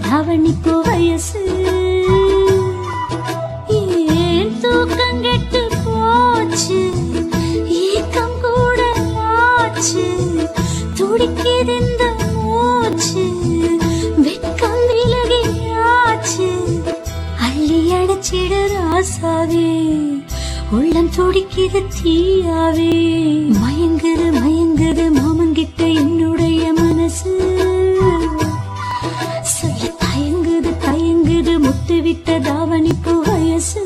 தவணிப்பு வயசு ஏன் தூக்கம் கெட்டு போச்சு ஏக்கம் கூட ஆச்சு துடிக்குது இந்த மூச்சு வெட்கம் விலகியாச்சு அள்ளி அடைச்சிடு ராசாவே உள்ளம் துடிக்குது தீயாவே மயங்குது மயங்குது மாமன்கிட்ட என்னுடைய மனசு சொல்ல தயங்குது தயங்குது முட்டு விட்ட தாவணிப்பு வயசு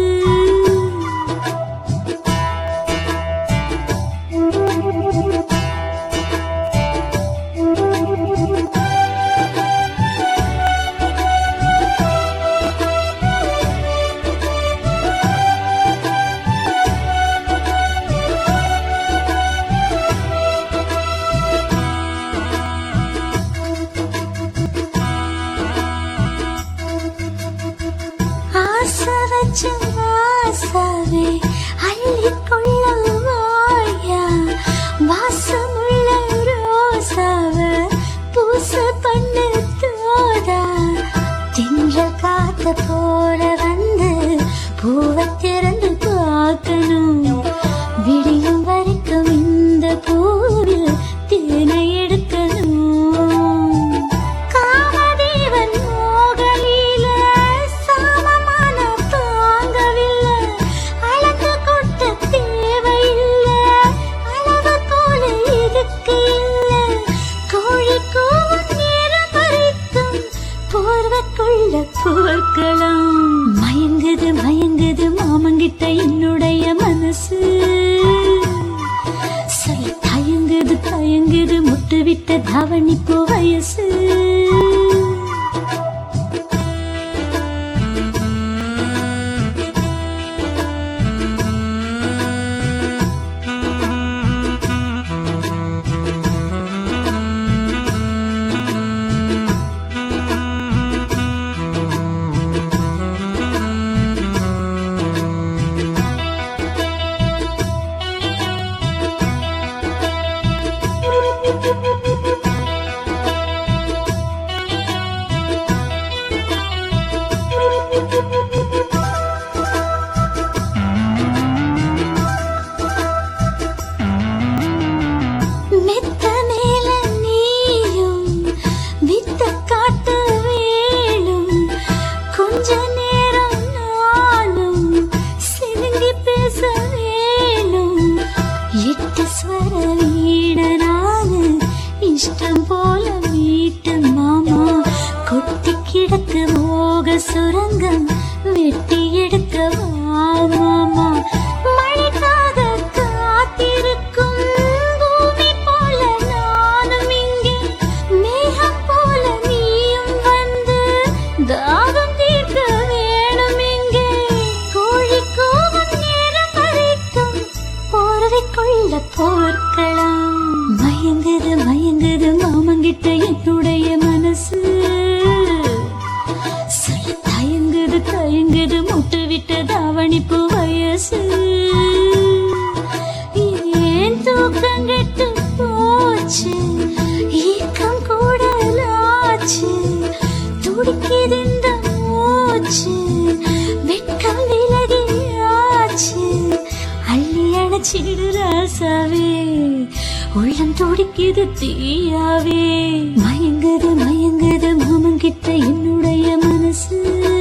ஆசை வச்ச ஆசாவே அள்ளிக்கொள்ள வாயா வாசமுள்ள ரோசாவ பூச பண்ணு தோதா திங்கள் காத்த போல வந்து பூவை திறந்து பார்க்கணும் விடியும் வரைக்கும் இந்த பூவில் தேனை எடுக்கணும் காமதேவன் மோகலீல சாமமான தாங்கவில்லை அளந்து கொட்ட தேவையில்லை அளவு போல இதுக்கு இல்லை கோழி கூவும் நேரம் வரைக்கும் போர்வக்குள்ள போர்க்கலாம் மயங்குது மயங்குது மாமங்கிட்ட என்னுடைய மனசு சொல்ல தயங்குது தயங்குது முட்டு விட்ட தவணிப்பு வயசு மெத்த மேல நீயும் வித்த காட்டு வேணும் கொஞ்ச நேரம் நானும் சினுங்கி பேச வேணும் எட்டு ஸ்வர வீடனானு இஷ்டம் போல மீட்டு மாமா கொட்டி கிடக்கு மோக சுரங்கம் வெட்டி எடுக்க வா மாமா மழைக்காக காத்திருக்கும் பூமி போல நானும் இங்கே மேகம் போல நீயும் வந்து தாகம் தீர்க்க வேணும் இங்கே கோழி கூவும் நேரம் வரைக்கும் போர்வைக்குள்ள போர்க்கலாம் மயங்குது மயங்குது மாமங்கிட்ட என்னுடைய மனசு சொல்ல தயங்குது தயங்குது முட்டு விட்ட தாவணிப்பு வயசு ஏன் தூக்கம் கெட்டு போச்சு ஏக்கம் கூடலாச்சு துடிக்குது இந்த மூச்சு வெட்கம் விலகியாச்சு அள்ளி அணைச்சிடு ராசாவே உள்ளம் துடிக்குது தீயாவே மயங்குது மயங்குது மாமன் கிட்ட என்னுடைய மனசு